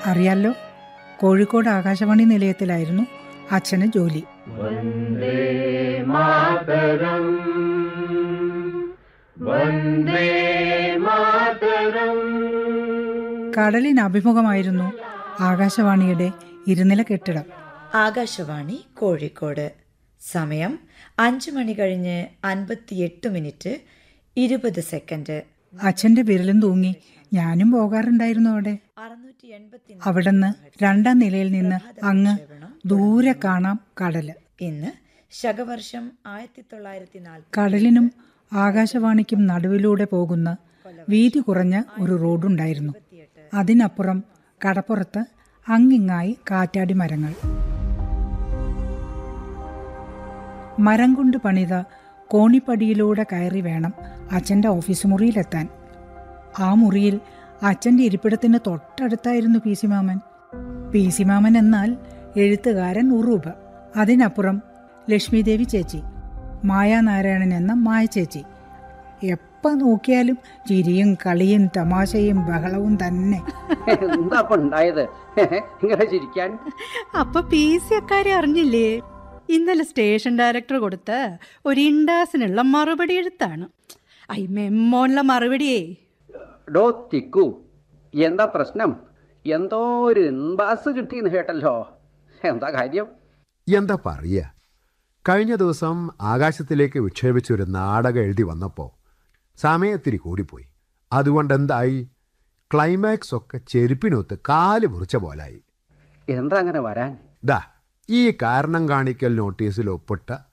അറിയാലോ കോഴിക്കോട് ആകാശവാണി നിലയത്തിലായിരുന്നു അച്ഛന് ജോലി വന്ദേ മാതരം വന്ദേ മാതരം കടലിന് അഭിമുഖമായിരുന്നു ആകാശവാണിയുടെ ഇരുനില കെട്ടിടം ആകാശവാണി കോഴിക്കോട് സമയം അഞ്ച് മണി കഴിഞ്ഞ് അൻപത്തിയെട്ട് മിനിറ്റ് ഇരുപത് സെക്കൻഡ് അച്ഛന്റെ വിരലും തൂങ്ങി ഞാനും പോകാറുണ്ടായിരുന്നു അവിടെ അറുന്നൂറ്റി എൺപത്തി അവിടുന്ന് രണ്ടാം നിലയിൽ നിന്ന് അങ്ങ് ദൂരെ കാണാം കടല് ഇന്ന് ശകവർഷം ആയിരത്തി തൊള്ളായിരത്തി നാൽപ്പത്തി കടലിനും ആകാശവാണിക്കും നടുവിലൂടെ പോകുന്ന വീതി കുറഞ്ഞ ഒരു റോഡുണ്ടായിരുന്നു അതിനപ്പുറം കടപ്പുറത്ത് അങ്ങിങ്ങായി കാറ്റാടി മരങ്ങൾ മരം കൊണ്ട് പണിത കോണിപ്പടിയിലൂടെ കയറി വേണം അച്ഛൻ്റെ ഓഫീസ് മുറിയിലെത്താൻ ആ മുറിയിൽ അച്ഛൻ്റെ ഇരിപ്പിടത്തിന് തൊട്ടടുത്തായിരുന്നു P C Maman P C Maman എന്നാൽ എഴുത്തുകാരൻ ഉറൂബ് അതിനപ്പുറം ലക്ഷ്മിദേവി ചേച്ചി മായാനാരായണൻ എന്ന മായ ചേച്ചി എപ്പോൾ നോക്കിയാലും ചിരിയും കളിയും തമാശയും ബഹളവും തന്നെ എന്താ ഇപ്പൊ ഉണ്ടായത് ഇങ്ങനെ ചിരിക്കാൻ അപ്പൊ പി സി അക്കാരെ അറിഞ്ഞില്ലേ ഇന്നലെ സ്റ്റേഷൻ ഡയറക്ടർ കൊടുത്ത ഒരു ഇൻഡാസിനുള്ള മറുപടി എഴുത്താണ് ഐ മെമ്മോനുള്ള മറുപടിയേ ഡോ തിക്കു എന്താ പ്രശ്നം എന്തോ ഒരു ഇൻബാസ് കിട്ടിയെന്ന് കേട്ടല്ലോ എന്താ കാര്യം എന്താ പറയുക കഴിഞ്ഞ ദിവസം ആകാശത്തിലേക്ക് വിക്ഷേപിച്ച ഒരു നാടകം എഴുതി വന്നപ്പോൾ സമയത്തിരി കൂടിപ്പോയി അതുകൊണ്ട് എന്തായി ക്ലൈമാക്സ് ഒക്കെ ചെരുപ്പിനൊത്ത് കാല് മുറിച്ച പോലായി എന്താ അങ്ങനെ വരാൻ ദാ ഈ കാരണം കാണിക്കൽ നോട്ടീസിൽ ഒപ്പിട്ട